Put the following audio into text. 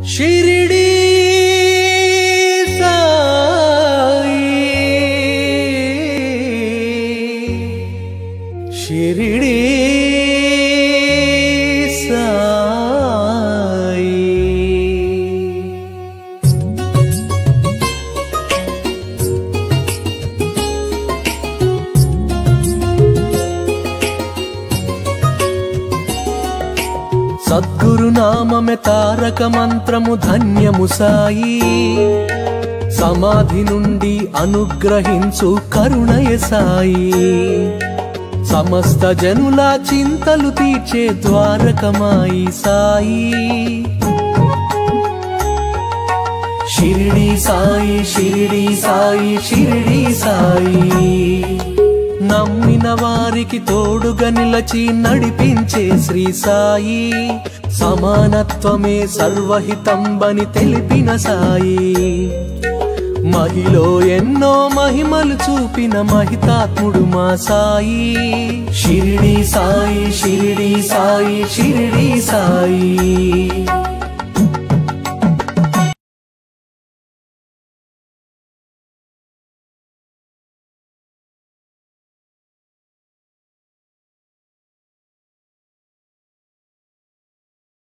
షిరిడి సాయి షిరిడి సాయి సద్గురు నామమే తారక మంత్రము ధన్యము సాయి సమాధి నుండి అనుగ్రహించు కరుణయ సాయి సమస్త జనుల చింతలు తీర్చే ద్వారకమాయి సాయి షిరిడి సాయి షిరిడి సాయి షిరిడి సాయి నమ్మిన వారికి తోడుగా నిలచి నడిపించే శ్రీ సాయి సమానత్వమే సర్వహితంబని తెలిపిన సాయి మహిలో ఎన్నో మహిమలు చూపిన మహితాత్ముడు మా సాయి షిరిడి సాయి షిరిడి సాయి షిరిడి సాయి